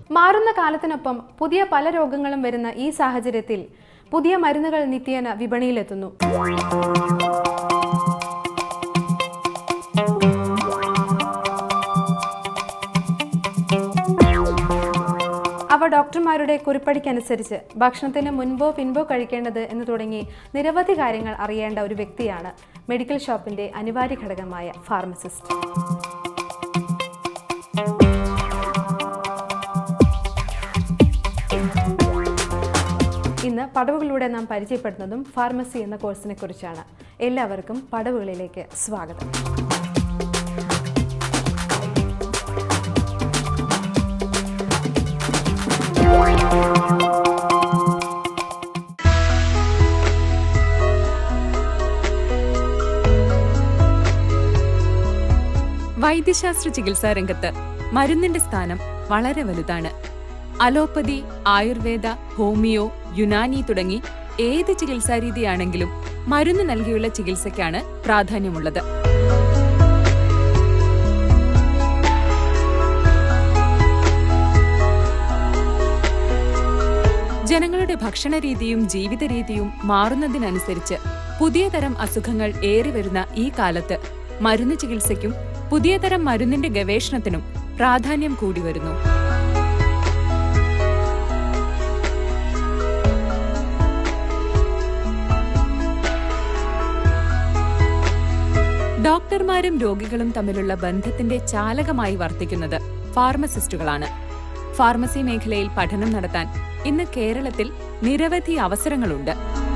മാറുന്ന കാലത്തിനൊപ്പം പുതിയ പല രോഗങ്ങളും വരുന്ന ഈ സാഹചര്യത്തിൽ പുതിയ മരുന്നുകൾ നിത്യേന വിപണിയിലെത്തുന്നു അവ ഡോക്ടർമാരുടെ കുറിപ്പടിക്കനുസരിച്ച് ഭക്ഷണത്തിന് മുൻപോ പിൻപോ കഴിക്കേണ്ടത് എന്ന് തുടങ്ങി നിരവധി കാര്യങ്ങൾ അറിയേണ്ട ഒരു വ്യക്തിയാണ് മെഡിക്കൽ ഷോപ്പിന്റെ അനിവാര്യ ഘടകമായ ഫാർമസിസ്റ്റ് ഇന്ന് പടവുകളിലൂടെ നാം പരിചയപ്പെടുന്നതും ഫാർമസി എന്ന കോഴ്സിനെ കുറിച്ചാണ് എല്ലാവർക്കും പടവുകളിലേക്ക് സ്വാഗതം വൈദ്യശാസ്ത്ര ചികിത്സാ രംഗത്ത് മരുന്നിന്റെ സ്ഥാനം വളരെ വലുതാണ് അലോപ്പതി ആയുർവേദ ഹോമിയോ യുനാനി തുടങ്ങി ഏത് ചികിത്സാ രീതിയാണെങ്കിലും മരുന്ന് നൽകിയുള്ള ചികിത്സയ്ക്കാണ് പ്രാധാന്യമുള്ളത് ജനങ്ങളുടെ ഭക്ഷണരീതിയും ജീവിത രീതിയും മാറുന്നതിനനുസരിച്ച് പുതിയ തരം അസുഖങ്ങൾ ഏറി വരുന്ന ഈ കാലത്ത് മരുന്ന് ചികിത്സയ്ക്കും പുതിയ തരം മരുന്നിന്റെ ഗവേഷണത്തിനും പ്രാധാന്യം കൂടി വരുന്നു ഡോക്ടർമാരും രോഗികളും തമ്മിലുള്ള ബന്ധത്തിന്റെ ചാലകമായി വർത്തിക്കുന്നത് ഫാർമസിസ്റ്റുകളാണ് ഫാർമസി മേഖലയിൽ പഠനം നടത്താൻ ഇന്ന് കേരളത്തിൽ നിരവധി അവസരങ്ങളുണ്ട്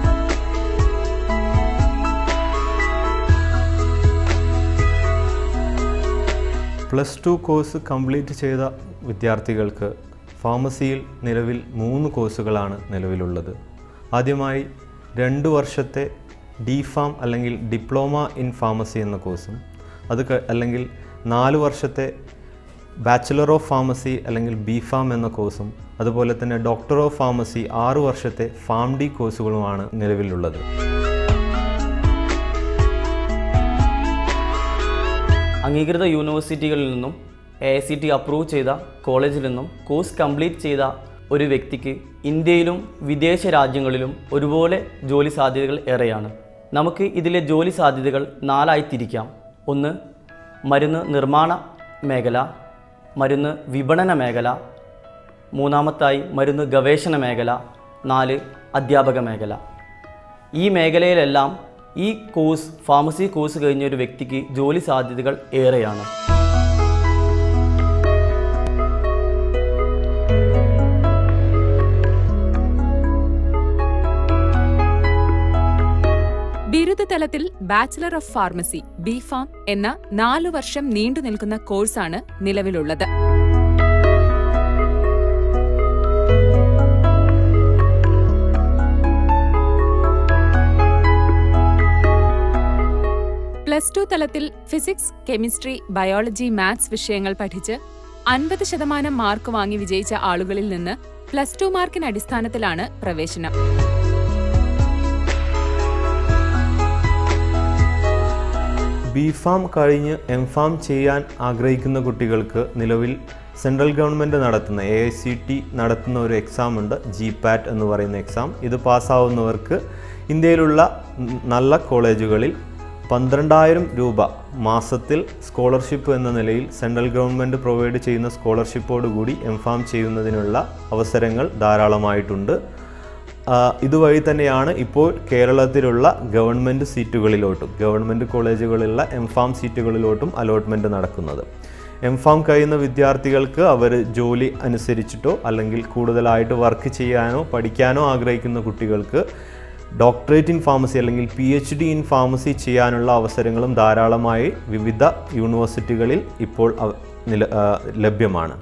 പ്ലസ് ടു കോഴ്സ് കംപ്ലീറ്റ് ചെയ്ത വിദ്യാർത്ഥികൾക്ക് ഫാർമസിയിൽ നിലവിൽ മൂന്ന് കോഴ്സുകളാണ് നിലവിലുള്ളത് ആദ്യമായി രണ്ട് വർഷത്തെ ഡി ഫാം അല്ലെങ്കിൽ ഡിപ്ലോമ ഇൻ ഫാർമസി എന്ന കോഴ്സും അത് ക- അല്ലെങ്കിൽ നാല് വർഷത്തെ ബാച്ചിലർ ഓഫ് ഫാർമസി അല്ലെങ്കിൽ ബി ഫാം എന്ന കോഴ്സും അതുപോലെ തന്നെ ഡോക്ടർ ഓഫ് ഫാർമസി ആറ് വർഷത്തെ ഫാം ഡി കോഴ്സുകളുമാണ് നിലവിലുള്ളത് അംഗീകൃത യൂണിവേഴ്സിറ്റികളിൽ നിന്നും A I C T approve ചെയ്ത കോളേജിൽ നിന്നും കോഴ്സ് കംപ്ലീറ്റ് ചെയ്ത ഒരു വ്യക്തിക്ക് ഇന്ത്യയിലും വിദേശ രാജ്യങ്ങളിലും ഒരുപോലെ ജോലി സാധ്യതകൾ ഏറെയാണ് നമുക്ക് ഇതിലെ ജോലി സാധ്യതകൾ നാലായി തിരിക്കാം ഒന്ന് മരുന്ന് നിർമ്മാണ മേഖല മരുന്ന് വിപണന മേഖല മൂന്നാമത്തായി മരുന്ന് ഗവേഷണ മേഖല നാല് അധ്യാപക മേഖല ഈ മേഖലയിലെല്ലാം ഈ കോഴ്സ് ഫാർമസി കോഴ്സ് കഴിഞ്ഞ ഒരു വ്യക്തിക്ക് ജോലി സാധ്യതകൾ ഏറെയാണ് ബിരുദതലത്തിൽ bachelor of pharmacy B pharm എന്ന നാലു വർഷം നീണ്ടു നിൽക്കുന്ന കോഴ്സാണ് നിലവിലുള്ളത് പ്ലസ് ടു തലത്തിൽ ഫിസിക്സ് കെമിസ്ട്രി ബയോളജി മാത്സ് വിഷയങ്ങൾ പഠിച്ച് അൻപത് ശതമാനം മാർക്ക് വാങ്ങി വിജയിച്ച ആളുകളിൽ നിന്ന് പ്ലസ് ടു മാർക്കിന് അടിസ്ഥാനത്തിലാണ് പ്രവേശനം ബി ഫാം കഴിഞ്ഞ് എം ഫാം ചെയ്യാൻ ആഗ്രഹിക്കുന്ന കുട്ടികൾക്ക് നിലവിൽ സെൻട്രൽ ഗവൺമെൻറ് നടത്തുന്ന എ ഐ സി ടി നടത്തുന്ന ഒരു എക്സാം ഉണ്ട് ജി പാറ്റ് എന്ന് പറയുന്ന എക്സാം ഇത് പാസ്സാവുന്നവർക്ക് ഇന്ത്യയിലുള്ള ന- നല്ല കോളേജുകളിൽ പന്ത്രണ്ടായിരം രൂപ മാസത്തിൽ സ്കോളർഷിപ്പ് എന്ന നിലയിൽ സെൻട്രൽ ഗവൺമെൻറ് പ്രൊവൈഡ് ചെയ്യുന്ന സ്കോളർഷിപ്പോടുകൂടി എം ഫാം ചെയ്യുന്നതിനുള്ള അവസരങ്ങൾ ധാരാളമായിട്ടുണ്ട് ആ, ഇതുവഴി തന്നെയാണ് ഇപ്പോൾ കേരളത്തിലുള്ള ഗവൺമെൻറ് സീറ്റുകളിലോട്ടും ഗവൺമെൻറ് കോളേജുകളിലുള്ള എം ഫാം സീറ്റുകളിലോട്ടും അലോട്ട്മെൻറ്റ് നടക്കുന്നത് എം ഫാം കഴിയുന്ന വിദ്യാർത്ഥികൾക്ക് അവർ ജോലി അനുസരിച്ചിട്ടോ അല്ലെങ്കിൽ കൂടുതലായിട്ട് വർക്ക് ചെയ്യാനോ പഠിക്കാനോ ആഗ്രഹിക്കുന്ന കുട്ടികൾക്ക് ഡോക്ടറേറ്റ് ഇൻ ഫാർമസി അല്ലെങ്കിൽ P H D in pharmacy ചെയ്യാനുള്ള അവസരങ്ങളും ധാരാളമായി വിവിധ യൂണിവേഴ്സിറ്റികളിൽ ഇപ്പോൾ അവ- നില ആ, ലഭ്യമാണ്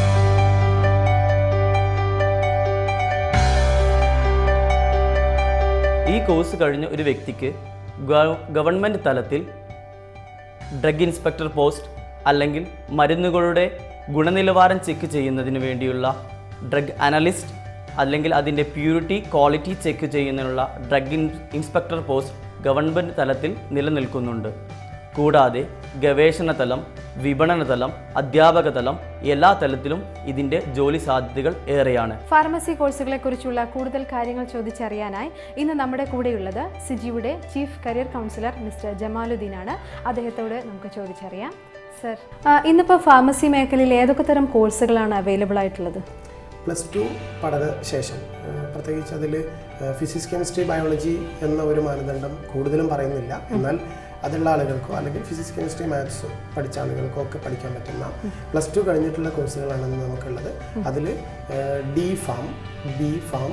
ഈ കോഴ്സ് കഴിഞ്ഞ ഒരു വ്യക്തിക്ക് ഗവ- ഗവൺമെൻറ് തലത്തിൽ ഡ്രഗ് ഇൻസ്പെക്ടർ പോസ്റ്റ് അല്ലെങ്കിൽ മരുന്നുകളുടെ ഗുണനിലവാരം ചെക്ക് ചെയ്യുന്നതിന് വേണ്ടിയുള്ള ഡ്രഗ് അനലിസ്റ്റ് അല്ലെങ്കിൽ അതിൻ്റെ പ്യൂരിറ്റി ക്വാളിറ്റി ചെക്ക് ചെയ്യുന്നതിനുള്ള drug in inspector post government തലത്തിൽ നിലനിൽക്കുന്നുണ്ട് കൂടാതെ ഗവേഷണ തലം വിപണന തലം അധ്യാപക തലം എല്ലാ തലത്തിലും ഇതിൻ്റെ ജോലി സാധ്യതകൾ ഏറെയാണ് ഫാർമസി കോഴ്സുകളെ കുറിച്ചുള്ള കൂടുതൽ കാര്യങ്ങൾ ചോദിച്ചറിയാനായി ഇന്ന് നമ്മുടെ കൂടെയുള്ളത് സിജിയുടെ ചീഫ് കരിയർ കൗൺസിലർ മിസ്റ്റർ ജമാലുദ്ദീനാണ് അദ്ദേഹത്തോട് നമുക്ക് ചോദിച്ചറിയാം സർ ഇന്നിപ്പോൾ ഫാർമസി മേഖലയിൽ ഏതൊക്കെ തരം കോഴ്സുകളാണ് അവൈലബിൾ ആയിട്ടുള്ളത് പ്ലസ് ടു പഠന ശേഷം ആ, പ്രത്യേകിച്ച് അതിൽ ഫിസിക്സ് കെമിസ്ട്രി ബയോളജി എന്ന ഒരു മാനദണ്ഡം കൂടുതലും പറയുന്നില്ല എന്നാൽ അതുള്ള ആളുകൾക്കോ അല്ലെങ്കിൽ ഫിസിക്സ് കെമിസ്ട്രി മാത്സ് പഠിച്ച ആളുകൾക്കോ ഒക്കെ പഠിക്കാൻ പറ്റുന്ന പ്ലസ് ടു കഴിഞ്ഞിട്ടുള്ള കോഴ്സുകളാണ് ഇന്ന് നമുക്കുള്ളത് അതിൽ ഡി ഫാം ബി ഫാം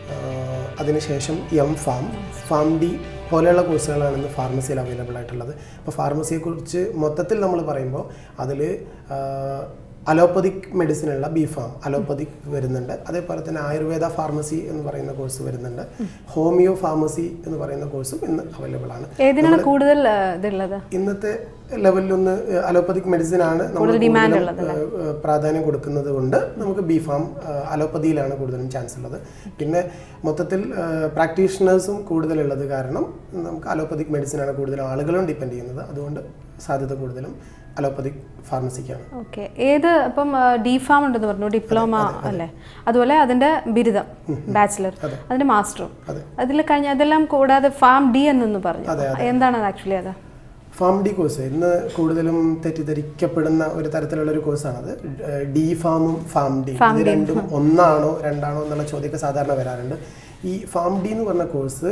അതിനുശേഷം എം ഫാം ഫാം ഡി പോലെയുള്ള കോഴ്സുകളാണ് ഇന്ന് ഫാർമസിയിൽ അവൈലബിൾ ആയിട്ടുള്ളത് അപ്പോൾ ഫാർമസിയെക്കുറിച്ച് മൊത്തത്തിൽ നമ്മൾ പറയുമ്പോൾ അതിൽ അലോപ്പതിക് മെഡിസിനുള്ള ബി ഫാം അലോപ്പതിക് വരുന്നുണ്ട് അതേപോലെ തന്നെ ആയുർവേദ ഫാർമസി എന്ന് പറയുന്ന കോഴ്സ് വരുന്നുണ്ട് ഹോമിയോ ഫാർമസി എന്ന് പറയുന്ന കോഴ്സും ഇന്ന് അവൈലബിൾ ആണ് ഏതിനാണ് കൂടുതൽ ആ, ഇതുള്ളത് ഇന്നത്തെ ലെവലിലൊന്ന് അലോപ്പതിക് മെഡിസിൻ ആണ് നമ്മൾ demand കൂടുതലും, ഏഹ്, ഏഹ്, പ്രാധാന്യം കൊടുക്കുന്നത് കൊണ്ട് നമുക്ക് ബി ഫാം അലോപ്പതിയിലാണ് കൂടുതലും ചാൻസ് ഉള്ളത് പിന്നെ മൊത്തത്തിൽ പ്രാക്ടീഷണേഴ്സും കൂടുതലുള്ളത് കാരണം നമുക്ക് അലോപ്പതിക് മെഡിസിൻ ആണ് കൂടുതലും ആളുകളും ഡിപ്പെൻഡ് ചെയ്യുന്നത് അതുകൊണ്ട് സാധ്യത കൂടുതലും അലോപ്പതിക് ഫാർമസിക്കാണ് ഓക്കെ ഏത് ഇപ്പം ഡി ഫാം ഉണ്ടെന്ന് പറഞ്ഞു ഡിപ്ലോമ അല്ലേ അതുപോലെ അതിന്റെ ബിരുദം ബാച്ചിലർ അതിന്റെ മാസ്റ്ററും അതെ. അതിൽ കഴിഞ്ഞ അതെല്ലാം കൂടാതെ ഫാം ഡി എന്നൊന്ന് പറഞ്ഞു എന്താണ് അത് ആക്ച്വലി അത് ഫാം ഡി കോഴ്സ് ഇന്ന് കൂടുതലും തെറ്റിദ്ധരിക്കപ്പെടുന്ന ഒരു തരത്തിലുള്ള ഒരു കോഴ്സാണത് ഡി ഫാമും ഫാം ഡി ഇത് രണ്ടും ഒന്നാണോ രണ്ടാണോ എന്നുള്ള ചോദ്യമൊക്കെ സാധാരണ വരാറുണ്ട് ഈ ഫാം ഡി എന്ന് പറഞ്ഞ കോഴ്സ്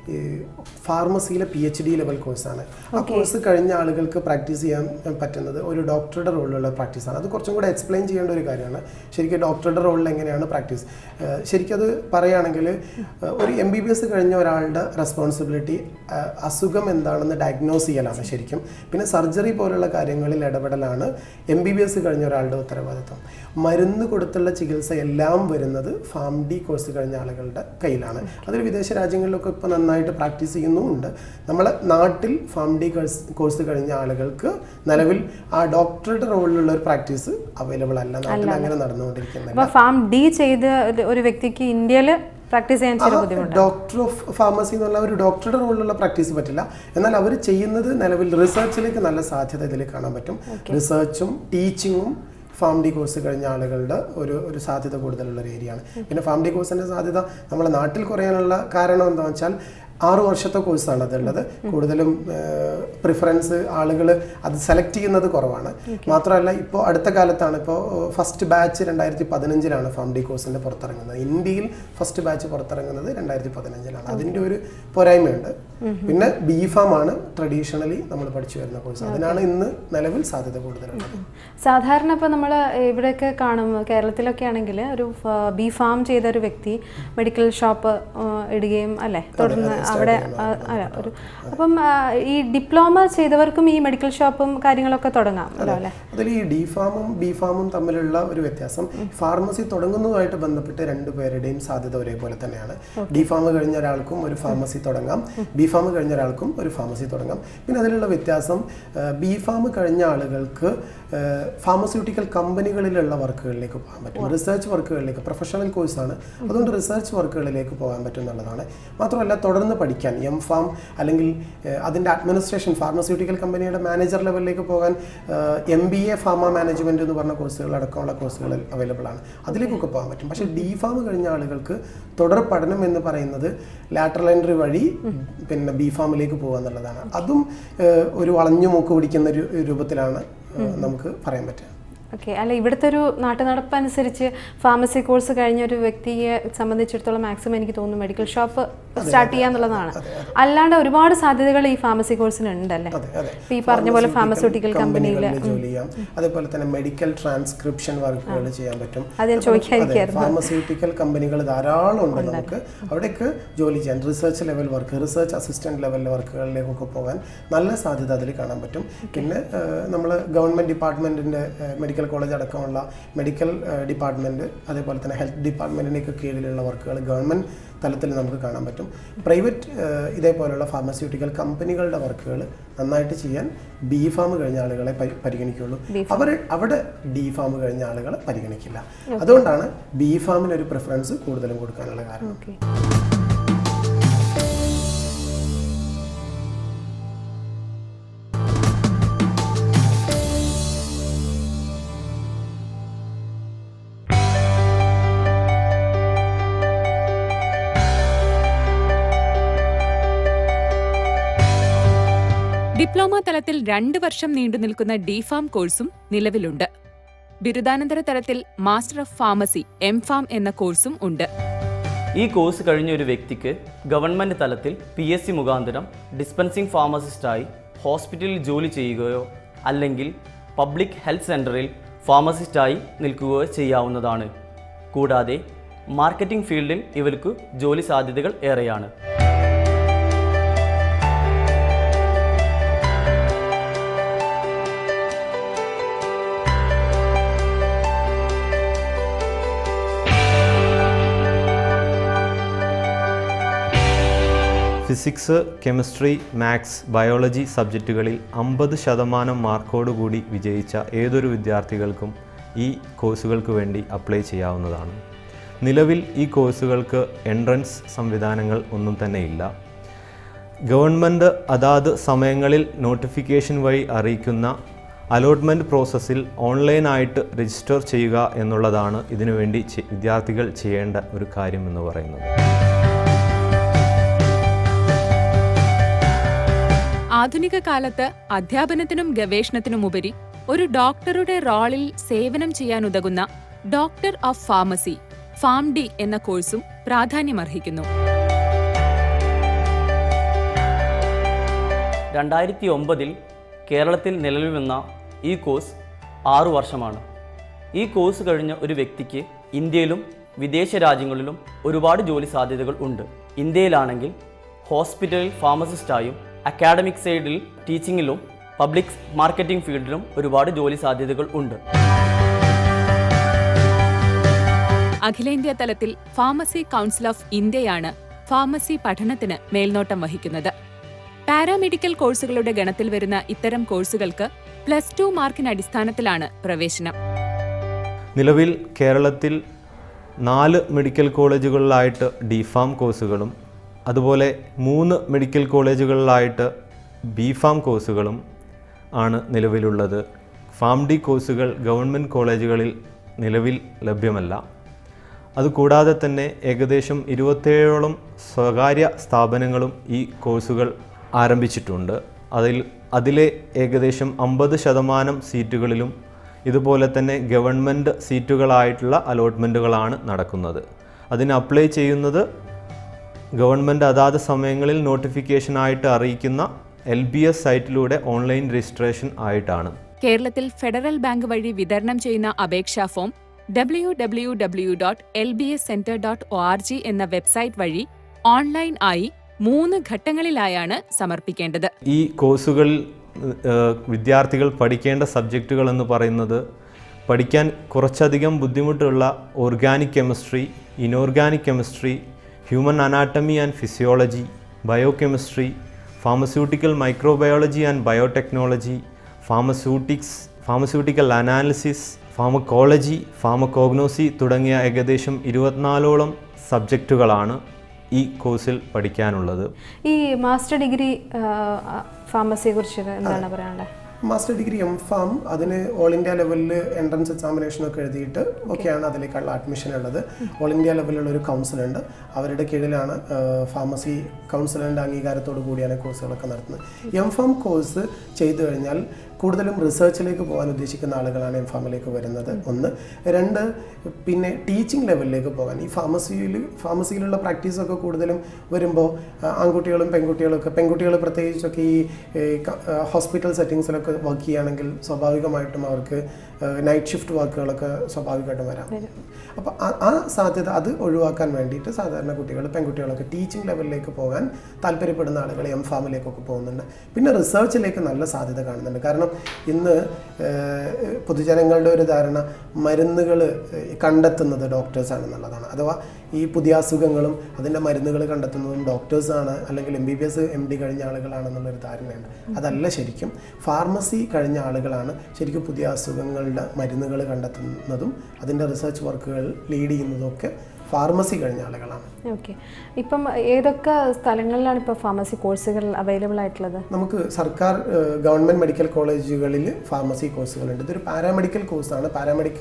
ഫാർമസിയിലെ പി എച്ച് ഡി ലെവൽ കോഴ്സാണ് ആ കോഴ്സ് കഴിഞ്ഞ ആളുകൾക്ക് പ്രാക്ടീസ് ചെയ്യാൻ പറ്റുന്നത് ഒരു ഡോക്ടറുടെ റോളിലുള്ള പ്രാക്ടീസാണ് അത് കുറച്ചും കൂടെ എക്സ്പ്ലെയിൻ ചെയ്യേണ്ട ഒരു കാര്യമാണ് ശരിക്കും ഡോക്ടറുടെ റോളിൽ എങ്ങനെയാണ് പ്രാക്ടീസ് ശരിക്കും അത് പറയുകയാണെങ്കിൽ ഒരു എം ബി ബി എസ് കഴിഞ്ഞ ഒരാളുടെ റെസ്പോൺസിബിലിറ്റി അസുഖം എന്താണെന്ന് ഡയഗ്നോസ് ചെയ്യലാണ് ശരിക്കും പിന്നെ സർജറി പോലുള്ള കാര്യങ്ങളിൽ ഇടപെടലാണ് എം ബി ബി എസ് കഴിഞ്ഞ ഒരാളുടെ ഉത്തരവാദിത്വം മരുന്ന് കൊടുത്തുള്ള ചികിത്സ എല്ലാം വരുന്നത് ഫാം ഡി കോഴ്സ് കഴിഞ്ഞ ആളുകളുടെ കയ്യിലാണ് അതിൽ വിദേശ രാജ്യങ്ങളിലൊക്കെ ഇപ്പോൾ നന്നായിട്ട് പ്രാക്ടീസ് ചെയ്യുന്നുമുണ്ട് നമ്മളെ നാട്ടിൽ ഫാം ഡി കോഴ്സ് കോഴ്സ് കഴിഞ്ഞ ആളുകൾക്ക് നിലവിൽ ആ ഡോക്ടറുടെ റോളിലുള്ള ഒരു പ്രാക്ടീസ് അവൈലബിൾ അല്ല നാട്ടിൽ അങ്ങനെ നടന്നുകൊണ്ടിരിക്കുന്നില്ല അപ്പൊ ഫാം ഡി ചെയ്ത് ഒരു- ഒരു വ്യക്തിക്ക് ഇന്ത്യയിൽ പ്രാക്ടീസ് ചെയ്യാൻ ചില ബുദ്ധിമുട്ട് ഡോക്ടർ ഓഫ് ഫാർമസി എന്നുള്ള ഒരു ഡോക്ടറുടെ റോളിലുള്ള പ്രാക്ടീസ് പറ്റില്ല എന്നാൽ അവർ ചെയ്യുന്നത് നിലവിൽ റിസർച്ചിലേക്ക് നല്ല സാധ്യത ഇതിൽ കാണാൻ പറ്റും റിസർച്ചും ടീച്ചിങ്ങും ഫാം ഡി കോഴ്സ് കഴിഞ്ഞ ആളുകളുടെ ഒരു ഒരു സാധ്യത കൂടുതലുള്ള ഒരു ഏരിയയാണ് പിന്നെ ഫാം ഡി കോഴ്സിന്റെ സാധ്യത നമ്മുടെ നാട്ടിൽ കുറയാനുള്ള കാരണം എന്താണെന്ന് വെച്ചാൽ ആറ് വർഷത്തെ കോഴ്സാണ് അതുള്ളത് കൂടുതലും പ്രിഫറൻസ് ആളുകൾ അത് സെലക്ട് ചെയ്യുന്നത് കുറവാണ് മാത്രമല്ല ഇപ്പോൾ അടുത്ത കാലത്താണ് ഇപ്പോൾ ഫസ്റ്റ് ബാച്ച് രണ്ടായിരത്തി പതിനഞ്ചിലാണ് ഫാം ഡി കോഴ്സിൻ്റെ പുറത്തിറങ്ങുന്നത് ഇന്ത്യയിൽ ഫസ്റ്റ് ബാച്ച് പുറത്തിറങ്ങുന്നത് രണ്ടായിരത്തി പതിനഞ്ചിലാണ് അതിൻ്റെ ഒരു പോരായ്മയുണ്ട് പിന്നെ ബി ഫാം ആണ് ട്രഡീഷണലി നമ്മൾ പഠിച്ചു വരുന്ന കോഴ്സ് അതിനാണ് ഇന്ന് നിലവിൽ സാധ്യത കൂടുതലുള്ളത് സാധാരണ ഇപ്പോൾ നമ്മൾ ഇവിടെയൊക്കെ കാണും കേരളത്തിലൊക്കെ ആണെങ്കിൽ ഒരു ബി ഫാം ചെയ്ത ഒരു വ്യക്തി മെഡിക്കൽ ഷോപ്പ് ഇടുകയും അല്ലേ തുടർന്ന് അവിടെ ആ, അല്ല ഒരു അപ്പം ആ, ഈ ഡിപ്ലോമ ചെയ്തവർക്കും ഈ മെഡിക്കൽ ഷോപ്പും കാര്യങ്ങളൊക്കെ തുടങ്ങാം അല്ലോ അല്ലേ അതിൽ ഈ ഡി ഫാമും ബി ഫാമും തമ്മിലുള്ള ഒരു വ്യത്യാസം ഫാർമസി തുടങ്ങുന്നതുമായിട്ട് ബന്ധപ്പെട്ട് രണ്ടുപേരുടെയും സാധ്യത ഒരേപോലെ തന്നെയാണ് ഡി ഫാം കഴിഞ്ഞ ഒരാൾക്കും ഒരു ഫാർമസി തുടങ്ങാം ബി ഫാം കഴിഞ്ഞ ഒരാൾക്കും ഒരു ഫാർമസി തുടങ്ങാം പിന്നെ അതിലുള്ള വ്യത്യാസം ബി ഫാം കഴിഞ്ഞ ആളുകൾക്ക് ഫാർമസ്യൂട്ടിക്കൽ കമ്പനികളിലുള്ള വർക്കുകളിലേക്ക് പോകാൻ പറ്റും റിസർച്ച് വർക്കുകളിലേക്ക് പ്രൊഫഷണൽ കോഴ്സാണ് അതുകൊണ്ട് റിസർച്ച് വർക്കുകളിലേക്ക് പോകാൻ പറ്റും എന്നുള്ളതാണ് മാത്രമല്ല തുടർന്ന് പഠിക്കാൻ എം ഫാം അല്ലെങ്കിൽ ഏഹ്, അതിൻ്റെ അഡ്മിനിസ്ട്രേഷൻ ഫാർമസ്യൂട്ടിക്കൽ കമ്പനിയുടെ മാനേജർ ലെവലിലേക്ക് പോകാൻ M B A pharma management എന്ന് പറഞ്ഞ കോഴ്സുകൾ അടക്കമുള്ള കോഴ്സുകൾ അവൈലബിൾ ആണ് അതിലേക്കൊക്കെ പോകാൻ പറ്റും പക്ഷേ ഡി ഫാം കഴിഞ്ഞ ആളുകൾക്ക് തുടർ പഠനം എന്ന് പറയുന്നത് ലാറ്ററൽ എൻട്രി വഴി പിന്നെ ബി ഫാമിലേക്ക് പോകുക എന്നുള്ളതാണ് അതും ഏഹ്, ഒരു വളഞ്ഞു മൂക്ക് പിടിക്കുന്ന ഒരു രൂപത്തിലാണ് ഏഹ്, നമുക്ക് പറയാൻ പറ്റുക ഓക്കെ അല്ല ഇവിടുത്തെ ഒരു നാട്ടുനടപ്പ് അനുസരിച്ച് ഫാർമസി കോഴ്സ് കഴിഞ്ഞ ഒരു വ്യക്തിയെ സംബന്ധിച്ചിടത്തോളം മാക്സിമം എനിക്ക് തോന്നുന്നു മെഡിക്കൽ ഷോപ്പ് സ്റ്റാർട്ട് ചെയ്യാന്നുള്ളതാണ് അല്ലാണ്ട് ഒരുപാട് സാധ്യതകൾ ഈ ഫാർമസി കോഴ്സിന് ഉണ്ടല്ലേ അതെ അതെ ഇപ്പൊ ഈ പറഞ്ഞ പോലെ ഫാർമസ്യൂട്ടിക്കൽ കമ്പനിയിൽ കമ്പനികളിൽ ജോലി ചെയ്യാം അതേപോലെ തന്നെ മെഡിക്കൽ ട്രാൻസ്ക്രിപ്ഷൻ വർക്കുകൾ ചെയ്യാൻ പറ്റും അത് ഞാൻ ചോദിക്കാതിരിക്കായിരുന്നു. ഫാർമസ്യൂട്ടിക്കൽ കമ്പനികൾ ധാരാളം ഉണ്ട് നമുക്ക് അവിടേക്ക് ജോലി ചെയ്യാൻ research level work research assistant level വർക്കുകളിലേക്കൊക്കെ പോകാൻ നല്ല സാധ്യത അതിൽ കാണാൻ പറ്റും പിന്നെ നമ്മൾ ഗവൺമെന്റ് ഡിപ്പാർട്ട്മെന്റിന്റെ മെഡിക്കൽ കോളേജ് അടക്കമുള്ള മെഡിക്കൽ ഡിപ്പാർട്ട്മെന്റ് അതേപോലെ തന്നെ ഹെൽത്ത് ഡിപ്പാർട്ട്മെന്റിനൊക്കെ കീഴിലുള്ള വർക്കുകൾ ഗവൺമെന്റ് തലത്തിൽ നമുക്ക് കാണാൻ പറ്റും പ്രൈവറ്റ് ഇതേപോലുള്ള ഫാർമസ്യൂട്ടിക്കൽ കമ്പനികളുടെ വർക്കുകൾ നന്നായിട്ട് ചെയ്യാൻ ബി ഫാം കഴിഞ്ഞ ആളുകളെ പരി- പരിഗണിക്കുള്ളൂ അവർ അവിടെ ഡി ഫാം കഴിഞ്ഞ ആളുകളെ പരിഗണിക്കില്ല അതുകൊണ്ടാണ് ബി ഫാമിന് ഒരു പ്രിഫറൻസ് കൂടുതലും കൊടുക്കാനുള്ള കാരണം ഓക്കെ ഡിപ്ലോമ തലത്തിൽ രണ്ട് വർഷം നീണ്ടു നിൽക്കുന്ന ഡിഫാം കോഴ്സും നിലവിലുണ്ട് ബിരുദാനന്തര തലത്തിൽ master of pharmacy M pharm എന്ന കോഴ്സും ഉണ്ട് ഈ കോഴ്സ് കഴിഞ്ഞ ഒരു വ്യക്തിക്ക് ഗവൺമെൻറ് തലത്തിൽ പി എസ് സി മുഖാന്തരം ഡിസ്പെൻസിംഗ് ഫാർമസിസ്റ്റായി ഹോസ്പിറ്റലിൽ ജോലി ചെയ്യുകയോ അല്ലെങ്കിൽ പബ്ലിക് ഹെൽത്ത് സെൻ്ററിൽ ഫാർമസിസ്റ്റായി നിൽക്കുകയോ ചെയ്യാവുന്നതാണ് കൂടാതെ മാർക്കറ്റിംഗ് ഫീൽഡിൽ ഇവർക്ക് ജോലി സാധ്യതകൾ ഏറെയാണ് ഫിസിക്സ് കെമിസ്ട്രി മാത്സ് ബയോളജി സബ്ജക്റ്റുകളിൽ അമ്പത് ശതമാനം മാർക്കോടുകൂടി വിജയിച്ച ഏതൊരു വിദ്യാർത്ഥികൾക്കും ഈ കോഴ്സുകൾക്ക് വേണ്ടി അപ്ലൈ ചെയ്യാവുന്നതാണ് നിലവിൽ ഈ കോഴ്സുകൾക്ക് എൻട്രൻസ് സംവിധാനങ്ങൾ ഒന്നും തന്നെ ഇല്ല ഗവൺമെൻറ് അതാത് സമയങ്ങളിൽ നോട്ടിഫിക്കേഷൻ വഴി അറിയിക്കുന്ന അലോട്ട്മെൻറ്റ് പ്രോസസ്സിൽ ഓൺലൈനായിട്ട് രജിസ്റ്റർ ചെയ്യുക എന്നുള്ളതാണ് ഇതിനുവേണ്ടി ചെ- വിദ്യാർത്ഥികൾ ചെയ്യേണ്ട ഒരു കാര്യം എന്ന് പറയുന്നത് ആധുനിക കാലത്ത് അധ്യാപനത്തിനും ഗവേഷണത്തിനുമുപരി ഒരു ഡോക്ടറുടെ റോളിൽ സേവനം ചെയ്യാനുതകുന്ന doctor of pharmacy pharm D എന്ന കോഴ്സും പ്രാധാന്യമർഹിക്കുന്നു രണ്ടായിരത്തി ഒമ്പതിൽ കേരളത്തിൽ നിലവിൽ വന്ന ഈ കോഴ്സ് ആറു വർഷമാണ് ഈ കോഴ്സ് കഴിഞ്ഞ ഒരു വ്യക്തിക്ക് ഇന്ത്യയിലും വിദേശ രാജ്യങ്ങളിലും ഒരുപാട് ജോലി സാധ്യതകൾ ഉണ്ട് ഇന്ത്യയിലാണെങ്കിൽ ഹോസ്പിറ്റലിൽ ഫാർമസിസ്റ്റായും അക്കാഡമിക് സൈഡിൽ ടീച്ചിങ്ങിലും പബ്ലിക് മാർക്കറ്റിംഗ് ഫീൽഡിലും ഒരുപാട് ജോലി സാധ്യതകൾ ഉണ്ട് അഖിലേന്ത്യാ തലത്തിൽ ഫാർമസി കൗൺസിൽ ഓഫ് ഇന്ത്യയാണ് ഫാർമസി പഠനത്തിന് മേൽനോട്ടം വഹിക്കുന്നത് പാരാമെഡിക്കൽ കോഴ്സുകളുടെ ഗണത്തിൽ വരുന്ന ഇത്തരം കോഴ്സുകൾക്ക് പ്ലസ് ടു മാർക്കിന് അടിസ്ഥാനത്തിലാണ് പ്രവേശനം നിലവിൽ കേരളത്തിൽ നാല് മെഡിക്കൽ കോളേജുകളിലായിട്ട് ഡിഫാം കോഴ്സുകളും അതുപോലെ മൂന്ന് മെഡിക്കൽ കോളേജുകളിലായിട്ട് ബിഫാം കോഴ്സുകളും ആണ് നിലവിലുള്ളത് ഫാം ഡി കോഴ്സുകൾ ഗവൺമെൻറ് കോളേജുകളിൽ നിലവിൽ ലഭ്യമല്ല അതുകൂടാതെ തന്നെ ഏകദേശം ഇരുപത്തേഴോളം സ്വകാര്യ സ്ഥാപനങ്ങളും ഈ കോഴ്സുകൾ ആരംഭിച്ചിട്ടുണ്ട് അതിൽ അതിലെ ഏകദേശം അമ്പത് ശതമാനം സീറ്റുകളിലും ഇതുപോലെ തന്നെ ഗവൺമെൻറ് സീറ്റുകളായിട്ടുള്ള അലോട്ട്മെൻറ്റുകളാണ് നടക്കുന്നത് അതിന് അപ്ലൈ ചെയ്യുന്നത് ഗവൺമെൻറ് അതാത് സമയങ്ങളിൽ നോട്ടിഫിക്കേഷനായിട്ട് അറിയിക്കുന്ന എൽ ബി എസ് സൈറ്റിലൂടെ ഓൺലൈൻ രജിസ്ട്രേഷൻ ആയിട്ടാണ് കേരളത്തിൽ ഫെഡറൽ ബാങ്ക് വഴി വിതരണം ചെയ്യുന്ന അപേക്ഷാ form W W W dot L B S centre dot O R G എന്ന വെബ്സൈറ്റ് വഴി ഓൺലൈൻ ആയി മൂന്ന് ഘട്ടങ്ങളിലായാണ് സമർപ്പിക്കേണ്ടത് ഈ കോഴ്സുകളിൽ ഏഹ്, വിദ്യാർത്ഥികൾ പഠിക്കേണ്ട സബ്ജക്റ്റുകൾ എന്ന് പറയുന്നത് പഠിക്കാൻ കുറച്ചധികം ബുദ്ധിമുട്ടുള്ള organic chemistry inorganic chemistry human anatomy and physiology biochemistry pharmaceutical microbiology and biotechnology pharmaceutics pharmaceutical analysis pharmacology pharmacognosy തുടങ്ങിയ ഏകദേശം ഇരുപത്തിനാലോളം സബ്ജക്റ്റുകളാണ് ഈ കോഴ്സിൽ പഠിക്കാനുള്ളത് ഈ മാസ്റ്റർ ഡിഗ്രി ഫാർമസിയെ കുറിച്ച് എന്താണ് പറയാനുള്ളത് മാസ്റ്റർ ഡിഗ്രി എം ഫാം അതിന് ഓൾ ഇന്ത്യ ലെവലിൽ എൻട്രൻസ് എക്സാമിനേഷൻ ഒക്കെ എഴുതിയിട്ട് ഒക്കെയാണ് അതിലേക്കുള്ള അഡ്മിഷൻ ഉള്ളത് ഓൾ ഇന്ത്യ ലെവലിലുള്ള ഒരു കൗൺസിലുണ്ട് അവരുടെ കീഴിലാണ് ഫാർമസി കൗൺസിലിൻ്റെ അംഗീകാരത്തോടു കൂടിയാണ് കോഴ്സുകളൊക്കെ നടത്തുന്നത് എം ഫാം കോഴ്സ് ചെയ്തു കഴിഞ്ഞാൽ കൂടുതലും റിസർച്ചിലേക്ക് പോകാൻ ഉദ്ദേശിക്കുന്ന ആളുകളാണ് എം ഫാമിലേക്ക് വരുന്നത് ഒന്ന് രണ്ട് പിന്നെ ടീച്ചിങ് ലെവലിലേക്ക് പോകാൻ ഈ ഫാർമസിയിൽ ഫാർമസിയിലുള്ള പ്രാക്ടീസൊക്കെ കൂടുതലും വരുമ്പോൾ ആൺകുട്ടികളും പെൺകുട്ടികളും ഒക്കെ പെൺകുട്ടികൾ പ്രത്യേകിച്ചൊക്കെ ഈ ഹോസ്പിറ്റൽ സെറ്റിങ്സിലൊക്കെ വർക്ക് ചെയ്യുകയാണെങ്കിൽ സ്വാഭാവികമായിട്ടും അവർക്ക് നൈറ്റ് ഷിഫ്റ്റ് വർക്കുകളൊക്കെ സ്വാഭാവികമായിട്ടും വരാം അപ്പോൾ ആ സാധ്യത അത് ഒഴിവാക്കാൻ വേണ്ടിയിട്ട് സാധാരണ കുട്ടികൾ പെൺകുട്ടികളൊക്കെ ടീച്ചിങ് ലെവലിലേക്ക് പോകാൻ താല്പര്യപ്പെടുന്ന ആളുകൾ എം ഫാമിലേക്കൊക്കെ പോകുന്നുണ്ട് പിന്നെ റിസർച്ചിലേക്ക് നല്ല സാധ്യത കാണുന്നുണ്ട് കാരണം ഇന്ന് ഏഹ്, പൊതുജനങ്ങളുടെ ഒരു ധാരണ മരുന്നുകൾ കണ്ടെത്തുന്നത് ഡോക്ടേഴ്സാണെന്നുള്ളതാണ് അഥവാ ഈ പുതിയ അസുഖങ്ങളും അതിൻ്റെ മരുന്നുകൾ കണ്ടെത്തുന്നതും ഡോക്ടേഴ്സാണ് അല്ലെങ്കിൽ M B B S M D കഴിഞ്ഞ ആളുകളാണെന്നുള്ളൊരു ധാരണയുണ്ട് അതല്ല ശരിക്കും ഫാർമസി കഴിഞ്ഞ ആളുകളാണ് ശരിക്കും പുതിയ അസുഖങ്ങളുടെ മരുന്നുകൾ കണ്ടെത്തുന്നതും അതിൻ്റെ റിസർച്ച് വർക്കുകൾ ലീഡ് ചെയ്യുന്നതും ഒക്കെ ഫാർമസി കഴിഞ്ഞ ആളുകളാണ് ഓക്കെ ഇപ്പം ഏതൊക്കെ സ്ഥലങ്ങളിലാണ് ഇപ്പോൾ ഫാർമസി കോഴ്സുകൾ അവൈലബിൾ ആയിട്ടുള്ളത് നമുക്ക് സർക്കാർ ഗവൺമെൻറ് മെഡിക്കൽ കോളേജുകളിൽ ഫാർമസി കോഴ്സുകളുണ്ട് ഇതൊരു പാരാമെഡിക്കൽ കോഴ്സാണ് പാരാമെഡിക്കൽ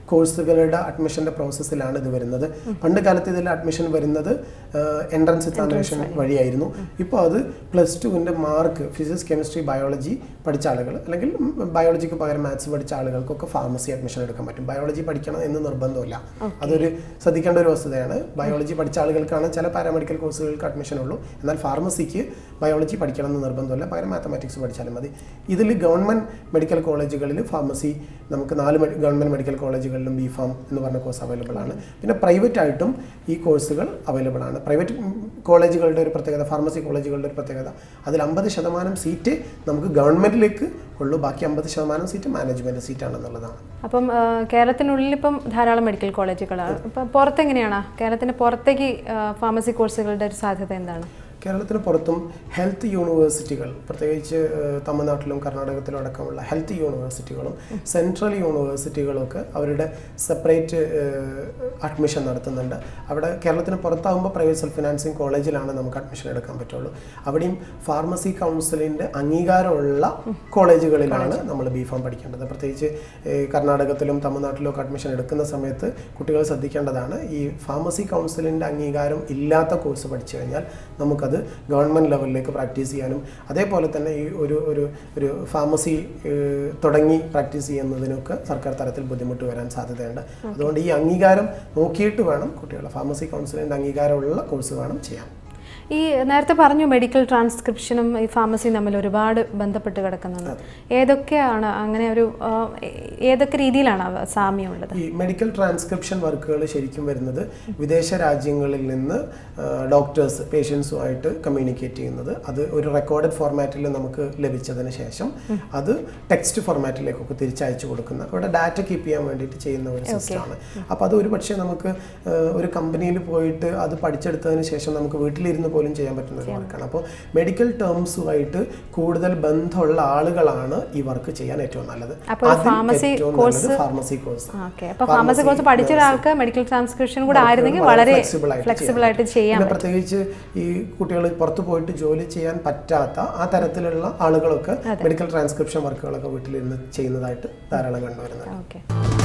കോഴ്സുകളുടെ അഡ്മിഷൻ്റെ പ്രോസസ്സിലാണ് ഇത് വരുന്നത് പണ്ട് കാലത്ത് ഇതിൽ അഡ്മിഷൻ വരുന്നത് എൻട്രൻസ് എക്സാമിനേഷൻ വഴിയായിരുന്നു ഇപ്പോൾ അത് പ്ലസ് ടുവിൻ്റെ മാർക്ക് ഫിസിക്സ് കെമിസ്ട്രി ബയോളജി പഠിച്ച ആളുകൾ അല്ലെങ്കിൽ ബയോളജിക്ക് പകരം മാത്സ് പഠിച്ച ആളുകൾക്കൊക്കെ ഫാർമസി അഡ്മിഷൻ എടുക്കാൻ പറ്റും ബയോളജി പഠിക്കണം എന്ന് നിർബന്ധമില്ല അതൊരു ശ്രദ്ധിക്കേണ്ട ഒരു വസ്തുതയാണ് ബയോളജി പഠിച്ച ആളുകൾക്കാണ് ചില പാരാമെഡിക്കൽ കോഴ്സുകൾക്ക് അഡ്മിഷൻ ഉള്ളൂ എന്നാൽ ഫാർമസിക്ക് ബയോളജി പഠിക്കണം എന്ന് നിർബന്ധമില്ല പകരം മാത്തമാറ്റിക്സ് പഠിച്ചാലും മതി ഇതിൽ ഗവൺമെൻറ് മെഡിക്കൽ കോളേജുകളിൽ ഫാർമസി നമുക്ക് നാല് ഗവൺമെൻറ് മെഡിക്കൽ കോളേജുകളിലും ബി ഫാം എന്ന് പറഞ്ഞ കോഴ്സ് അവൈലബിൾ ആണ് പിന്നെ പ്രൈവറ്റ് ആയിട്ടും ഈ കോഴ്സുകൾ അവൈലബിൾ ആണ് പ്രൈവറ്റ് കോളേജുകളുടെ ഒരു പ്രത്യേകത ഫാർമസി കോളേജുകളുടെ ഒരു പ്രത്യേകത അതിൽ അമ്പത് ശതമാനം സീറ്റ് നമുക്ക് ഗവൺമെൻറ്റിലേക്ക് ഉള്ളൂ ബാക്കി അമ്പത് ശതമാനം സീറ്റ് മാനേജ്മെൻറ്റ് സീറ്റാണെന്നുള്ളതാണ് അപ്പം ആ, കേരളത്തിനുള്ളിൽ ഇപ്പം ധാരാളം മെഡിക്കൽ കോളേജുകളാണ് ഇപ്പം പുറത്തെങ്ങനെയാണ് കേരളത്തിന് പുറത്തേക്ക് ആ, ഫാർമസി കോഴ്സുകളുടെ ഒരു സാധ്യത എന്താണ് കേരളത്തിന് പുറത്തും ഹെൽത്ത് യൂണിവേഴ്സിറ്റികൾ പ്രത്യേകിച്ച് ഏഹ്, തമിഴ്നാട്ടിലും കർണാടകത്തിലും അടക്കമുള്ള ഹെൽത്ത് യൂണിവേഴ്സിറ്റികളും സെൻട്രൽ യൂണിവേഴ്സിറ്റികളും ഒക്കെ അവരുടെ സെപ്പറേറ്റ് അഡ്മിഷൻ നടത്തുന്നുണ്ട് അവിടെ കേരളത്തിന് പുറത്താകുമ്പോൾ പ്രൈവറ്റ് സെൽഫ് ഫിനാൻസിങ് കോളേജിലാണ് നമുക്ക് അഡ്മിഷൻ എടുക്കാൻ പറ്റുള്ളൂ അവിടെയും ഫാർമസി കൗൺസിലിൻ്റെ അംഗീകാരമുള്ള കോളേജുകളിലാണ് നമ്മൾ ബി ഫാം പഠിക്കേണ്ടത് പ്രത്യേകിച്ച് ഏഹ്, കർണാടകത്തിലും തമിഴ്നാട്ടിലും ഒക്കെ അഡ്മിഷൻ എടുക്കുന്ന സമയത്ത് കുട്ടികൾ ശ്രദ്ധിക്കേണ്ടതാണ് ഈ ഫാർമസി കൗൺസിലിൻ്റെ അംഗീകാരം ഇല്ലാത്ത കോഴ്സ് പഠിച്ചു കഴിഞ്ഞാൽ നമുക്കത് ഗവൺമെൻറ് ലെവലിലേക്ക് പ്രാക്ടീസ് ചെയ്യാനും അതേപോലെ തന്നെ ഈ ഒരു ഒരു ഒരു ഫാർമസി ഏഹ്, തുടങ്ങി പ്രാക്ടീസ് ചെയ്യുന്നതിനൊക്കെ സർക്കാർ തലത്തിൽ ബുദ്ധിമുട്ട് വരാൻ സാധ്യതയുണ്ട് അതുകൊണ്ട് ഈ അംഗീകാരം നോക്കിയിട്ട് വേണം കുട്ടികളെ ഫാർമസി കൗൺസിലിൻ്റെ അംഗീകാരമുള്ള കോഴ്സ് വേണം ചെയ്യാൻ ഈ നേരത്തെ പറഞ്ഞു മെഡിക്കൽ ട്രാൻസ്ക്രിപ്ഷനും ഈ ഫാർമസിയും തമ്മിൽ ഒരുപാട് ബന്ധപ്പെട്ട് കിടക്കുന്നുണ്ട് ഏതൊക്കെയാണ് അങ്ങനെ ഒരു ആ, ഏതൊക്കെ രീതിയിലാണ് അവ സാമ്യമുള്ളത് ഈ മെഡിക്കൽ ട്രാൻസ്ക്രിപ്ഷൻ വർക്കുകൾ ശരിക്കും വരുന്നത് വിദേശ രാജ്യങ്ങളിൽ നിന്ന് ഡോക്ടേഴ്സ് പേഷ്യൻസുമായിട്ട് കമ്മ്യൂണിക്കേറ്റ് ചെയ്യുന്നത് അത് ഒരു റെക്കോർഡഡ് ഫോർമാറ്റിൽ നമുക്ക് ലഭിച്ചതിന് ശേഷം അത് ടെക്സ്റ്റ് ഫോർമാറ്റിലേക്കൊക്കെ തിരിച്ചയച്ചു കൊടുക്കുന്ന അവിടെ ഡാറ്റ കീപ്പ് ചെയ്യാൻ വേണ്ടിയിട്ട് ചെയ്യുന്ന ഒരു സിസ്റ്റമാണ് അപ്പോൾ അത് ഒരു പക്ഷേ നമുക്ക് ആ, ഒരു കമ്പനിയിൽ പോയിട്ട് അത് പഠിച്ചെടുത്തതിന് ശേഷം നമുക്ക് വീട്ടിലിരുന്ന് പോലും ചെയ്യാൻ പറ്റുന്ന ഒരു വർക്കാണ് അപ്പോൾ മെഡിക്കൽ ടേംസുമായിട്ട് കൂടുതൽ ബന്ധമുള്ള ആളുകളാണ് ഈ വർക്ക് ചെയ്യാൻ ഏറ്റവും നല്ലത് അപ്പോൾ അതിൽ ഫാർമസി ഏറ്റവും കോഴ്സ് നല്ലത് ഫാർമസി കോഴ്സ് ഓക്കെ അപ്പോൾ ഫാർമസി കോഴ്സ് പഠിച്ച ഒരാൾക്ക് മെഡിക്കൽ ട്രാൻസ്ക്രിപ്ഷൻ കൂടെ ആയിരുന്നെങ്കിൽ വളരെ ഫ്ലെക്സിബിൾ ആയിട്ട് ചെയ്യാൻ പിന്നെ പ്രത്യേകിച്ച് ഈ കുട്ടികൾ പുറത്ത് പോയിട്ട് ജോലി ചെയ്യാൻ പറ്റാത്ത ആ തരത്തിലുള്ള ആളുകളൊക്കെ മെഡിക്കൽ ട്രാൻസ്ക്രിപ്ഷൻ വർക്കുകളൊക്കെ വീട്ടിലിരുന്ന് ചെയ്യുന്നതായിട്ട് ധാരാളം കണ്ടുവരുന്നുണ്ട് ഓക്കെ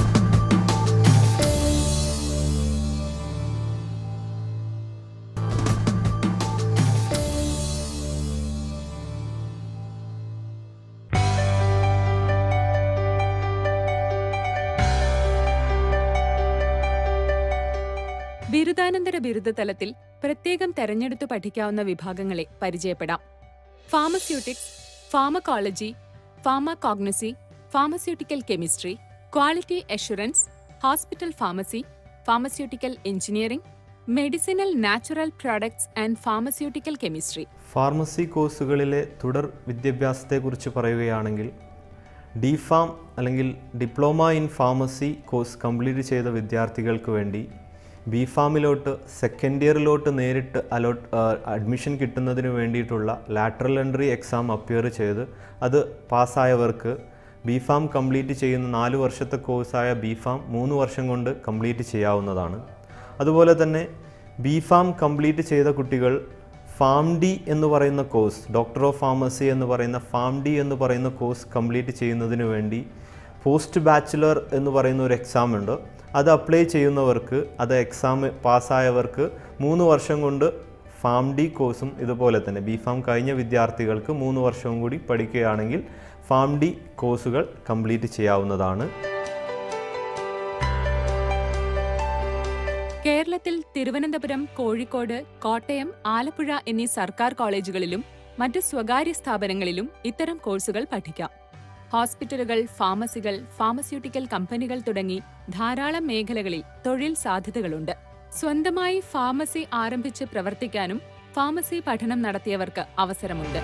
ബിരുദാനന്തര ബിരുദ തലത്തിൽ പ്രത്യേകം തെരഞ്ഞെടുത്തു പഠിക്കാവുന്ന വിഭാഗങ്ങളെ പരിചയപ്പെടാം pharmaceutics pharmacology pharmacognosy pharmaceutical chemistry quality assurance hospital pharmacy pharmaceutical engineering medicinal natural products and pharmaceutical chemistry pharmacy കോഴ്സുകളിലെ തുടർ വിദ്യാഭ്യാസത്തെക്കുറിച്ച് പറയുകയാണെങ്കിൽ ഡി ഫാം അല്ലെങ്കിൽ diploma in pharmacy course complete ചെയ്ത വിദ്യാർത്ഥികൾക്ക് വേണ്ടി ബി ഫാമിലോട്ട് സെക്കൻഡ് ഇയറിലോട്ട് നേരിട്ട് അലോട്ട് അഡ്മിഷൻ കിട്ടുന്നതിന് വേണ്ടിയിട്ടുള്ള ലാറ്ററൽ എൻട്രി എക്സാം അപ്പിയർ ചെയ്ത് അത് പാസ്സായവർക്ക് ബി ഫാം കംപ്ലീറ്റ് ചെയ്യുന്ന നാല് വർഷത്തെ കോഴ്സായ ബി ഫാം മൂന്ന് വർഷം കൊണ്ട് കംപ്ലീറ്റ് ചെയ്യാവുന്നതാണ് അതുപോലെ തന്നെ ബി ഫാം കംപ്ലീറ്റ് ചെയ്ത കുട്ടികൾ ഫാം ഡി എന്ന് പറയുന്ന കോഴ്സ് ഡോക്ടർ ഓഫ് ഫാർമസി എന്ന് പറയുന്ന ഫാം ഡി എന്ന് പറയുന്ന കോഴ്സ് കംപ്ലീറ്റ് ചെയ്യുന്നതിന് വേണ്ടി പോസ്റ്റ് ബാച്ചിലർ എന്ന് പറയുന്ന ഒരു എക്സാം ഉണ്ട് അത് അപ്ലൈ ചെയ്യുന്നവർക്ക് അത് എക്സാം പാസ്സായവർക്ക് മൂന്ന് വർഷം കൊണ്ട് ഫാം ഡി കോഴ്സും ഇതുപോലെ തന്നെ ബി ഫാം കഴിഞ്ഞ വിദ്യാർത്ഥികൾക്ക് മൂന്ന് വർഷവും കൂടി പഠിക്കുകയാണെങ്കിൽ ഫാം ഡി കോഴ്സുകൾ കംപ്ലീറ്റ് ചെയ്യാവുന്നതാണ് കേരളത്തിൽ തിരുവനന്തപുരം കോഴിക്കോട് കോട്ടയം ആലപ്പുഴ എന്നീ സർക്കാർ കോളേജുകളിലും മറ്റ് സ്വകാര്യ സ്ഥാപനങ്ങളിലും ഇത്തരം കോഴ്സുകൾ പഠിക്കാം ഹോസ്പിറ്റലുകൾ ഫാർമസികൾ ഫാർമസ്യൂട്ടിക്കൽ കമ്പനികൾ തുടങ്ങി ധാരാളം മേഖലകളിൽ തൊഴിൽ സാധ്യതകളുണ്ട് സ്വന്തമായി ഫാർമസി ആരംഭിച്ച് പ്രവർത്തിക്കാനും ഫാർമസി പഠനം നടത്തിയവർക്ക് അവസരമുണ്ട്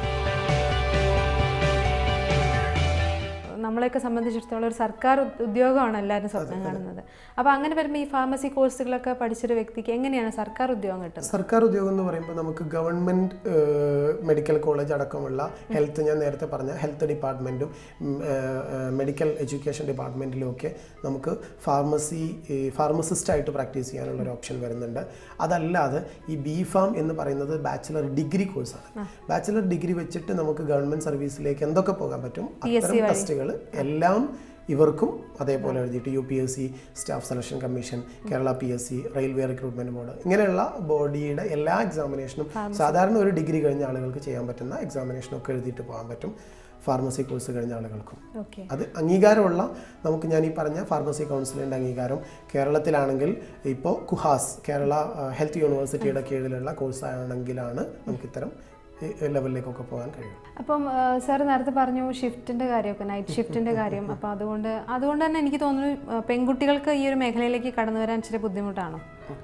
നമ്മളെയൊക്കെ സംബന്ധിച്ചിടത്തോളം ഒരു സർക്കാർ ഉ- ഉദ്യോഗമാണ് എല്ലാവരും സ്വപ്നം കാണുന്നത് അപ്പോൾ അങ്ങനെ വരുമ്പോൾ ഈ ഫാർമസി കോഴ്സുകളൊക്കെ പഠിച്ചൊരു വ്യക്തിക്ക് എങ്ങനെയാണ് സർക്കാർ ഉദ്യോഗം കിട്ടുന്നത് സർക്കാർ ഉദ്യോഗം എന്ന് പറയുമ്പോൾ നമുക്ക് ഗവൺമെൻറ് മെഡിക്കൽ കോളേജ് അടക്കമുള്ള ഹെൽത്ത് ഞാൻ നേരത്തെ പറഞ്ഞ ഹെൽത്ത് ഡിപ്പാർട്ട്മെൻറ്റും മെഡിക്കൽ എഡ്യൂക്കേഷൻ ഡിപ്പാർട്ട്മെൻറ്റിലും ഒക്കെ നമുക്ക് ഫാർമസി ഫാർമസിസ്റ്റ് ആയിട്ട് പ്രാക്ടീസ് ചെയ്യാനുള്ള ഒരു ഓപ്ഷൻ വരുന്നുണ്ട് അതല്ലാതെ ഈ ബി ഫാം എന്ന് പറയുന്നത് ബാച്ചിലർ ഡിഗ്രി കോഴ്സാണ് ബാച്ചിലർ ഡിഗ്രി വെച്ചിട്ട് നമുക്ക് ഗവൺമെൻറ് സർവീസിലേക്ക് എന്തൊക്കെ പോകാൻ പറ്റും അത്തരം ടെസ്റ്റുകൾ എല്ലാം ഇവർക്കും അതേപോലെ എഴുതിയിട്ട് U P S C staff selection commission Kerala P S C railway recruitment board ഇങ്ങനെയുള്ള ബോഡിയുടെ എല്ലാ എക്സാമിനേഷനും സാധാരണ ഒരു ഡിഗ്രി കഴിഞ്ഞ ആളുകൾക്ക് ചെയ്യാൻ പറ്റുന്ന എക്സാമിനേഷനൊക്കെ എഴുതിയിട്ട് പോകാൻ പറ്റും ഫാർമസി കോഴ്സ് കഴിഞ്ഞ ആളുകൾക്കും ഓക്കെ അത് അംഗീകാരമുള്ള നമുക്ക് ഞാൻ ഈ പറഞ്ഞ ഫാർമസി കൗൺസിലിൻ്റെ അംഗീകാരം കേരളത്തിലാണെങ്കിൽ ഇപ്പോൾ കുഹാസ് കേരള ആ, ഹെൽത്ത് യൂണിവേഴ്സിറ്റിയുടെ കീഴിലുള്ള കോഴ്സ് ആണെങ്കിലാണ് നമുക്ക് ഇത്തരം ഈ ലെവലിലേക്കൊക്കെ പോകാൻ കഴിയും അപ്പം സാർ നേരത്തെ പറഞ്ഞു ഷിഫ്റ്റിന്റെ കാര്യമൊക്കെ നൈറ്റ് ഷിഫ്റ്റിന്റെ കാര്യം അപ്പം അതുകൊണ്ട് അതുകൊണ്ട് തന്നെ എനിക്ക് തോന്നുന്നു ആ, പെൺകുട്ടികൾക്ക് ഈ ഒരു മേഖലയിലേക്ക് കടന്നു വരാൻ ഇച്ചിരി ബുദ്ധിമുട്ടാണോ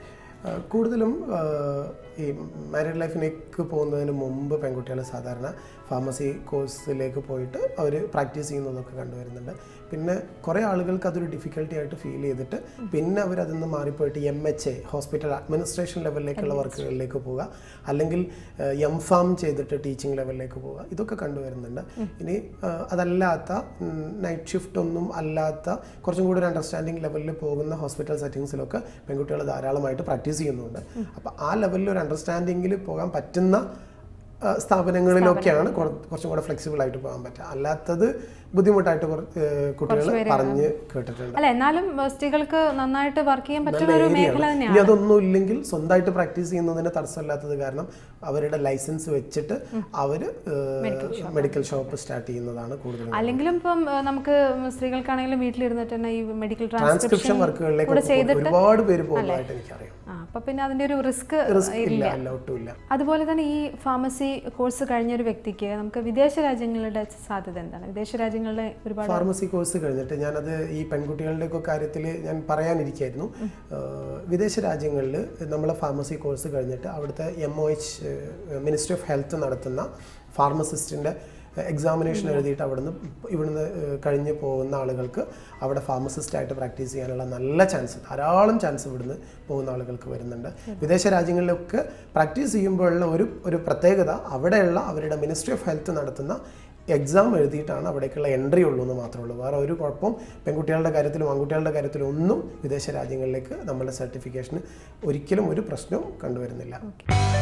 ആ, കൂടുതലും ആ, ഈ മാരീഡ് ലൈഫിലേക്ക് പോകുന്നതിന് മുമ്പ് പെൺകുട്ടികൾ സാധാരണ ഫാർമസി കോഴ്സിലേക്ക് പോയിട്ട് അവർ പ്രാക്ടീസ് ചെയ്യുന്നതൊക്കെ കണ്ടുവരുന്നുണ്ട് പിന്നെ കുറേ ആളുകൾക്ക് അതൊരു ഡിഫിക്കൽട്ടി ആയിട്ട് ഫീൽ ചെയ്തിട്ട് പിന്നെ അവർ അതിൽ നിന്ന് മാറിപ്പോയിട്ട് M H A hospital administration ലെവലിലേക്കുള്ള വർക്കുകളിലേക്ക് പോവുക അല്ലെങ്കിൽ എം ഫാം ചെയ്തിട്ട് ടീച്ചിങ് ലെവലിലേക്ക് പോവുക ഇതൊക്കെ കണ്ടുവരുന്നുണ്ട് ഇനി ആ, അതല്ലാത്ത നൈറ്റ് ഷിഫ്റ്റ് ഒന്നും അല്ലാത്ത കുറച്ചും കൂടി ഒരു അണ്ടർസ്റ്റാൻഡിങ് ലെവലിൽ പോകുന്ന ഹോസ്പിറ്റൽ സെറ്റിങ്സിലൊക്കെ പെൺകുട്ടികൾ ധാരാളമായിട്ട് പ്രാക്ടീസ് ചെയ്യുന്നുണ്ട് അപ്പോൾ ആ ലെവലിൽ ഒരു അണ്ടർസ്റ്റാൻഡിങ്ങിൽ പോകാൻ പറ്റുന്ന ആ, സ്ഥാപനങ്ങളിലൊക്കെയാണ് കുറ- കുറച്ചും കൂടെ ഫ്ലെക്സിബിൾ ആയിട്ട് പോകാൻ പറ്റുക അല്ലാത്തത് ബുദ്ധിമുട്ടായിട്ട് കുട്ടികൾ പറഞ്ഞ് കേട്ടിട്ടുണ്ട് അല്ല എന്നാലും ആ, സ്ത്രീകൾക്ക് നന്നായിട്ട് വർക്ക് ചെയ്യാൻ നല്ല പറ്റുന്ന ഒരു ഏരിയയാണ്. മേഖല ഇനി തന്നെയാണ് അതൊന്നും ഇല്ലെങ്കിൽ സ്വന്തമായിട്ട് പ്രാക്ടീസ് ചെയ്യുന്നതിന് തടസ്സമില്ലാത്തത് കാരണം അവരുടെ ലൈസൻസ് വെച്ചിട്ട് അവർ മെഡിക്കൽ ഷോപ്പ് സ്റ്റാർട്ട് ചെയ്യുന്നതാണ് കൂടുതൽ അല്ലെങ്കിലും ഇപ്പം ആ, നമുക്ക് സ്ത്രീകൾക്കാണെങ്കിലും വീട്ടിലിരുന്നിട്ട് തന്നെ ഈ മെഡിക്കൽ ട്രാൻസ്ക്രിപ്ഷൻ ട്രാൻസ്ക്രിപ്ഷൻ വർക്കുകളിലേക്ക് കൂടെ ചെയ്തിട്ട് ഒരുപാട് പേര് പോകുന്നതായിട്ട് എനിക്കറിയാം ആ അപ്പൊ പിന്നെ അതിന്റെ ഒരു റിസ്ക് റിസ്ക് ഇല്ല ഇല്ല ഒട്ടുമില്ല അതുപോലെ തന്നെ ഈ ഫാർമസി കോഴ്സ് കഴിഞ്ഞ ഒരു വ്യക്തിക്ക് നമുക്ക് വിദേശ രാജ്യങ്ങളുടെ സാധ്യത എന്താണ് വിദേശ രാജ്യങ്ങളിലെ ഒരുപാട് ഫാർമസി കോഴ്സ് കഴിഞ്ഞിട്ട് ഞാനത് ഈ പെൺകുട്ടികളുടെ ഒക്കെ കാര്യത്തിൽ ഞാൻ പറയാനിരിക്കായിരുന്നു ഏഹ് വിദേശ രാജ്യങ്ങളിൽ നമ്മളെ ഫാർമസി കോഴ്സ് കഴിഞ്ഞിട്ട് അവിടുത്തെ M O H ministry of health നടത്തുന്ന ഫാർമസിസ്റ്റിൻ്റെ എക്സാമിനേഷൻ എഴുതിയിട്ട് അവിടുന്ന് ഇവിടുന്ന് ഏഹ് കഴിഞ്ഞ് പോകുന്ന ആളുകൾക്ക് അവിടെ ഫാർമസിസ്റ്റായിട്ട് പ്രാക്ടീസ് ചെയ്യാനുള്ള നല്ല ചാൻസ് ധാരാളം ചാൻസ് ഇവിടുന്ന് പോകുന്ന ആളുകൾക്ക് വരുന്നുണ്ട് വിദേശ രാജ്യങ്ങളിലൊക്കെ പ്രാക്ടീസ് ചെയ്യുമ്പോഴുള്ള ഒരു ഒരു പ്രത്യേകത അവിടെയുള്ള അവരുടെ മിനിസ്ട്രി ഓഫ് ഹെൽത്ത് നടത്തുന്ന എക്സാം എഴുതിയിട്ടാണ് അവിടേക്കുള്ള എൻട്രി ഉള്ളൂ എന്ന് മാത്രമേ ഉള്ളൂ വേറെ ഒരു കുഴപ്പം പെൺകുട്ടികളുടെ കാര്യത്തിലും ആൺകുട്ടികളുടെ കാര്യത്തിലും ഒന്നും വിദേശ രാജ്യങ്ങളിലേക്ക് നമ്മുടെ സർട്ടിഫിക്കേഷന് ഒരിക്കലും ഒരു പ്രശ്നവും കണ്ടുവരുന്നില്ല